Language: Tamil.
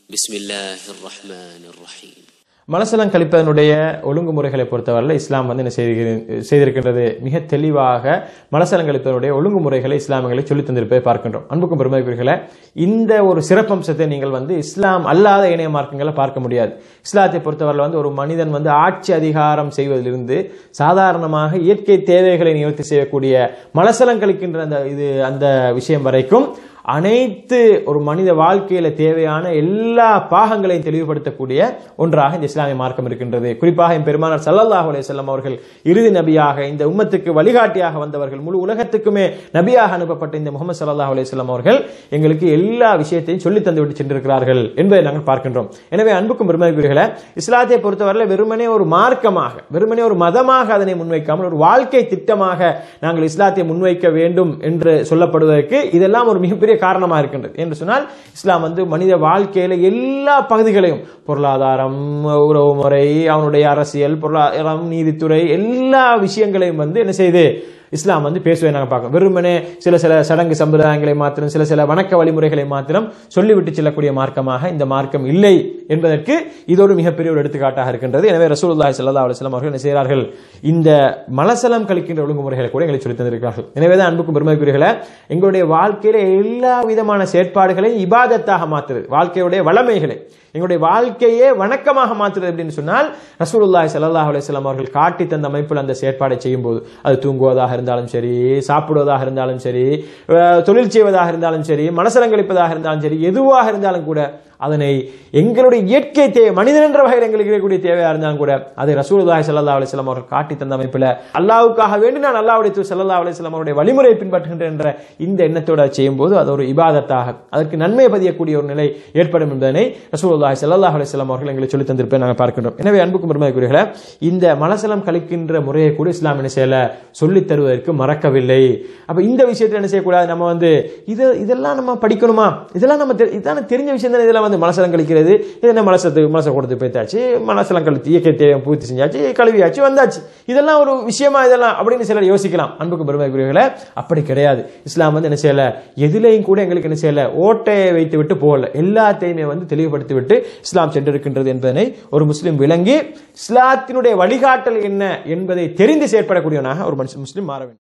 بسم الله الرحمن الرحيم மலசலம் கழிப்பதனுடைய ஒழுங்குமுறைகளை பொறுத்தவரையில் இஸ்லாம் வந்து என்ன செய்திருக்கிறது- செய்திருக்கின்றது மிக தெளிவாக மலசலம் கழிப்பதனுடைய ஒழுங்குமுறைகளை இஸ்லாமியங்களை சொல்லித் தந்திருப்பதை பார்க்கின்றோம் அன்புக்கும் பெருமைக்குரியர்களே இந்த ஒரு சிறப்பம்சத்தை நீங்கள் வந்து இஸ்லாம் அல்லாத இணைய மார்க்கங்களை பார்க்க முடியாது இஸ்லாத்தை பொறுத்தவரையில் வந்து ஒரு மனிதன் வந்து ஆட்சி அதிகாரம் செய்வதிலிருந்து சாதாரணமாக இயற்கை தேவைகளை நிவர்த்தி செய்யக்கூடிய மலசலம் கழிக்கின்ற அந்த இது அந்த விஷயம் வரைக்கும் அனைத்து ஒரு மனித வாழ்க்கையில தேவையான எல்லா பாகங்களையும் தெளிவுபடுத்தக்கூடிய ஒன்றாக இந்த இஸ்லாமிய மார்க்கம் இருக்கின்றது குறிப்பாக என் பெருமானார் ஸல்லல்லாஹு அலைஹி வஸல்லம் அவர்கள் இறுதி நபியாக இந்த உம்மத்துக்கு வழிகாட்டியாக வந்தவர்கள் முழு உலகத்துக்குமே நபியாக அனுப்பப்பட்ட இந்த முகமது ஸல்லல்லாஹு அலைஹி வஸல்லம் அவர்கள் எங்களுக்கு எல்லா விஷயத்தையும் சொல்லி தந்து விட்டு சென்றிருக்கிறார்கள் என்பதை நாங்கள் பார்க்கின்றோம் எனவே அன்புக்கும் பெருமைக்குரியர்களே இஸ்லாத்தை பொறுத்தவரையில் வெறுமனே ஒரு மார்க்கமாக வெறுமனே ஒரு மதமாக அதனை முன்வைக்காமல் ஒரு வாழ்க்கை திட்டமாக நாங்கள் இஸ்லாத்தை முன்வைக்க வேண்டும் என்று சொல்லப்படுவதற்கு இதெல்லாம் ஒரு மிகப்பெரிய காரணமாக இருக்கின்றது என்று சொன்னால் இஸ்லாம் வந்து மனித வாழ்க்கையில எல்லா பகுதிகளையும் பொருளாதாரம் உறவு முறை அவனுடைய அரசியல் பொருளாதாரம் நீதித்துறை எல்லா விஷயங்களையும் வந்து என்ன செய்து இஸ்லாம் வந்து பேசுவதை நாங்கள் பார்க்கணும் வெறுமனே சில சில சடங்கு சம்பிரதாயங்களை மாத்திரம் சில சில வணக்க வழிமுறைகளை மாத்திரம் சொல்லிவிட்டு செல்லக்கூடிய மார்க்கமாக இந்த மார்க்கம் இல்லை என்பதற்கு இது ஒரு மிகப்பெரிய ஒரு எடுத்துக்காட்டாக இருக்கின்றது எனவே ரசூலுல்லாஹி ஸல்லல்லாஹு அலைஹி வஸல்லம் அவர்கள் என்ன செய்கிறார்கள் இந்த மலசலம் கழிக்கின்ற ஒழுங்குமுறைகளை கூட எங்களுக்கு சொல்லித் தந்திருக்கிறார்கள் எனவே தான் அன்புக்கும் பெருமைக்குரியர்களே எங்களுடைய வாழ்க்கையில எல்லா விதமான செயற்பாடுகளையும் இபாதத்தாக மாற்றுறது வாழ்க்கையுடைய வளமைகளை எங்களுடைய வாழ்க்கையே வணக்கமாக மாற்றுறது அப்படின்னு சொன்னால் ரசூலுல்லாஹி ஸல்லல்லாஹு அலைஹி வஸல்லம் அவர்கள் காட்டி தந்த அமைப்பில் அந்த செயற்பாடை செய்யும்போது அது தூங்குவதாக இருந்தாலும் சரி சாப்பிடுவதாக இருந்தாலும் சரி அஹ், தொழில் செய்வதாக இருந்தாலும் சரி மனசலங்களிப்பதாக இருந்தாலும் சரி எதுவாக இருந்தாலும் கூட அதனை எங்களுடைய இயற்கை தேவை மனிதன் என்ற வகையில் எங்களுக்கு இருக்கக்கூடிய தேவையா இருந்தாலும் கூட அதை ரசூலுல்லாஹி ஸல்லல்லாஹு அலைஹி வஸல்லம் அவர்கள் காட்டி தந்த அமைப்பில் அல்லாஹ்வுக்காக வேண்டி நான் அல்லாஹ்வுடைய தூதர் ஸல்லல்லாஹு அலைஹி வஸல்லம் அவருடைய வழிமுறையை பின்பற்றுகின்றேன் என்ற இந்த எண்ணத்தோடு அதை செய்யும்போது அது ஒரு இபாதத்தாக அதற்கு நன்மை பதியக்கூடிய ஒரு நிலை ஏற்படும் என்பதனை ரசூலுல்லாஹி ஸல்லல்லாஹு அலைஹி வஸல்லம் அவர்கள் எங்களுக்கு சொல்லித் தந்திருப்பதை நாங்கள் பார்க்கின்றோம் எனவே அன்புக்கும் பெருமைக்குரியர்களே இந்த மலசலம் கழிக்கின்ற முறையை கூட இஸ்லாம் என்ன செய்யல சொல்லித் தருவதற்கு மறக்கவில்லை அப்ப இந்த விஷயத்தில் என்ன செய்யக்கூடாது நம்ம வந்து இது இதெல்லாம் நம்ம படிக்கணுமா இதெல்லாம் நம்ம தெ- இதான தெரிஞ்ச விஷயம் தானே இதெல்லாம் வந்து மலசலம் கழிக்கிறது இது என்ன மலசத்துக்கு மலச கொடுத்து போய்த்தாச்சு மலசலம் கழித்து இயற்கை தேவை பூர்த்தி செஞ்சாச்சு கழுவியாச்சு வந்தாச்சு இதெல்லாம் ஒரு விஷயமா இதெல்லாம் அப்படின்னு சிலர் யோசிக்கலாம் அன்புக்கு பெருமைக்குரியவர்களே அப்படி கிடையாது இஸ்லாம் வந்து என்ன செய்யல எதிலையும் கூட எங்களுக்கு என்ன செய்யல ஓட்டையை வைத்து விட்டு போகல எல்லாத்தையுமே வந்து தெளிவுபடுத்தி விட்டு இஸ்லாம் சென்றிருக்கின்றது என்பதனை ஒரு முஸ்லிம் விளங்கி இஸ்லாத்தினுடைய வழிகாட்டல் என்ன என்பதை தெரிந்து செயற்படக்கூடியவனாக ஒரு மனுஷன் முஸ்லிம் மாற வேண்டும்